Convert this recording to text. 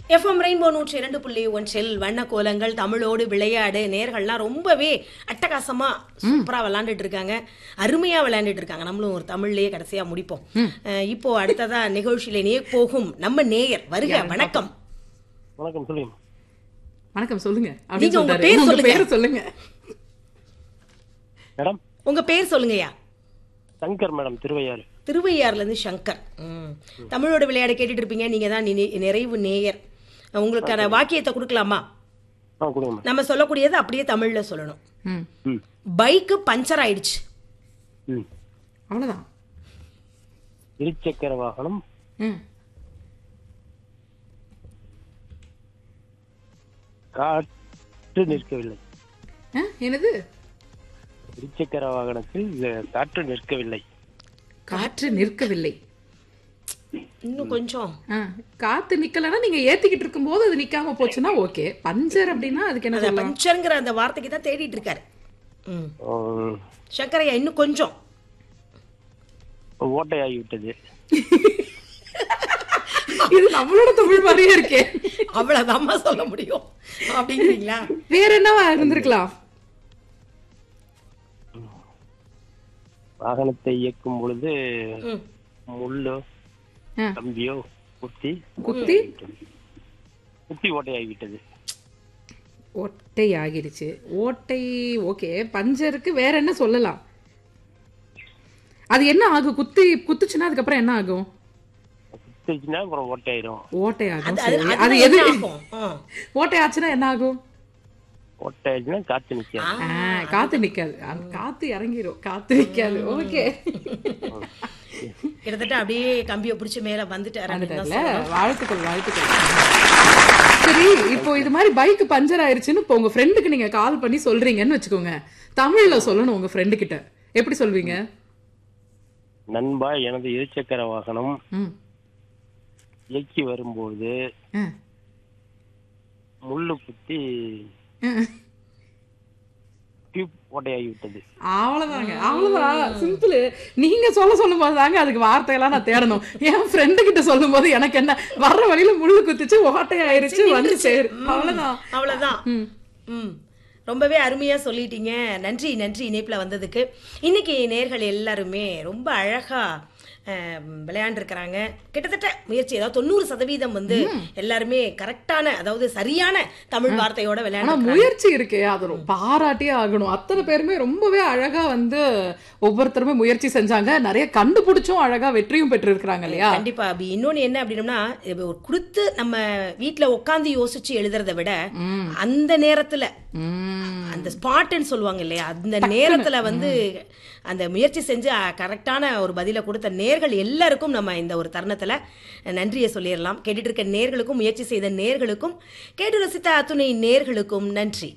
FM rainbow நூற்றி இரண்டு புள்ளி ஒன்றில் வண்ண கோலங்கள் தமிழோடு விளையாடு நேர்கள்லாம் ரொம்பவே அட்டகாசமா சூப்பரா விளையாண்டுட்டு இருக்காங்க அருமையா விளையாண்டுட்டு இருக்காங்க நம்மளும் ஒரு தமிழ்லயே கடைசியா முடிப்போம் அஹ் இப்போ அடுத்ததா நிகழ்ச்சியில நே போகும் நம்ம நேயர் வருக வணக்கம் வணக்கம் சொல்லுங்க வணக்கம் சொல்லுங்க நீங்க அப்படின்னு உங்க சொல்றாரு. பேர் உங்க சொல்லுங்க. பேர் சொல்லுங்க மேடம் உங்க பேர் சொல்லுங்கய்யா சங்கர் மேடம் திருவையாறு திருவையாறுல இருந்து சங்கர் ம். தமிழோட விளையாட கேட்டுட்டு இருப்பீங்க நீங்க தான் நினை- நிறைவு நேயர் உங்களுக்கான வாக்கியத்தை கொடுக்கலாமா ஆ கொடுங்க மேடம் நம்ம சொல்லக்கூடியது அப்படியே தமிழ்ல சொல்லணும் ம் ம் பைக்கு பஞ்சர் ஆயிடுச்சு ம் அவ்வளவுதான் இருசக்கர வாகனம் ம் காற்று நிற்கவில்லை ஆ, என்னது இருசக்கர வாகனத்தில் அஹ், காற்று நிற்கவில்லை காற்று நிற்கவில்லை இன்னும் கொஞ்சம் ஆ, காத்து நிக்கலன்னா நீங்க ஏத்திக்கிட்டு இருக்கும்போது அது நிக்காம போச்சுன்னா ஓகே பஞ்சர் அப்படின்னா அதுக்கு என்ன அந்த சொல்லலாம் பஞ்சருங்கிற அந்த வார்த்தைக்கு தான் தேடிட்டு இருக்காரு ம். உம், சங்கரையா இன்னும் கொஞ்சம் ஓட்டையாகிவிட்டது இது நம்மளோட தமிழ் மாதிரியே இருக்கே அவ்வளவுதாம்மா சொல்ல முடியும் அப்படிங்கிறீங்களா வேற என்னவா இருந்திருக்கலாம் வாகனத்தை இயக்கும் பொழுது ம். முள்ளோ ஆ, கம்பியோ குத்தி குத்தி குத்தி ஓட்டையாகிவிட்டது ஓட்டை ஆகிடுச்சு ஓட்டை ஓகே பஞ்சருக்கு வேற என்ன சொல்லலாம் அது என்ன ஆகும் குத்தி குத்துச்சுன்னா அதுக்கப்புறம் என்ன ஆகும் குத்திச்சுன்னா அப்புறம் ஓட்டையாயிரும் ஓட்டை அது ஆகும் அது சரி. அது அது என்ன எது ஆகும் ஆ. ஓட்டை ஆச்சுன்னா என்ன ஆகும் ஓட்டையாச்சுன்னா காற்று நிற்காது ஆ, காத்து நிக்காது அந்த காத்து இறங்கிரும் காத்து நிக்காது ஓகே கிட்டத்தட்ட அப்படியே கம்பியை பிடிச்சு மேல வந்துட்டாரு அப்படின்னு தான் வந்துட்டல சொல்லணும். வாழ்த்துக்கள் வாழ்த்துக்கள் சரி இப்போ இது மாதிரி பைக் பஞ்சர் ஆயிருச்சுன்னு இப்போ உங்க ஃப்ரெண்டுக்கு நீங்க கால் பண்ணி சொல்றீங்கன்னு வச்சுக்கோங்க தமிழ்ல சொல்லணும் உங்க ஃப்ரெண்டு கிட்ட எப்படி சொல்வீங்க நண்பா எனது இருசக்கர வாகனம் ம் இயக்கி வரும்போது ஆ. முள்ளு குத்தி ஆ. டியூப் ஓட்டையாகிவிட்டது அவ்வளவுதாங்க அவ்வளவுதான் சிம்பிள் நீங்க சொல்ல சொல்லும் போது தாங்க அதுக்கு வார்த்தையெல்லாம் நான் தேடணும் என் ஃப்ரெண்டு கிட்ட சொல்லும் போது எனக்கு என்ன வர்ற வழியில முள்ளு குத்திச்சு ஓட்டை ஆயிருச்சு வந்து சேரு அவ்வளவுதான் அவ்வளவுதான் ம் ரொம்பவே அருமையா சொல்லிட்டீங்க நன்றி நன்றி இணைப்புல வந்ததுக்கு இன்னைக்கு நேர்கள் எல்லாருமே ரொம்ப அழகா அஹ், விளையாண்டிருக்கிறாங்க கிட்டத்தட்ட முயற்சி அதாவது தொண்ணூறு சதவீதம் வந்து எல்லாருமே கரெக்டான அதாவது சரியான தமிழ் வார்த்தையோட ஆனா விளையாண்டு முயற்சி இருக்கே அது ரொம்ப பாராட்டியே ஆகணும் அத்தனை பேருமே ரொம்பவே அழகா வந்து ஒவ்வொருத்தருமே முயற்சி செஞ்சாங்க நிறைய கண்டுபிடிச்சும் அழகா வெற்றியும் பெற்று இருக்கிறாங்க இல்லையா கண்டிப்பா அப்படி இன்னொன்னு என்ன அப்படின்னம்னா இப்ப ஒரு கொடுத்து நம்ம வீட்ல உட்காந்து யோசிச்சு எழுதுறதை விட அந்த நேரத்துல உம் அந்த ஸ்பாட்னு சொல்லுவாங்க இல்லையா அந்த நேரத்துல வந்து அந்த முயற்சி செஞ்சு கரெக்டான ஒரு பதிலை கொடுத்த நேர்கள் எல்லாருக்கும் நம்ம இந்த ஒரு தருணத்துல நன்றியை சொல்லிடலாம் கேட்டுட்டு இருக்க நேர்களுக்கும் முயற்சி செய்த நேர்களுக்கும் கேட்டு ரசித்த அத்துணை நேர்களுக்கும் நன்றி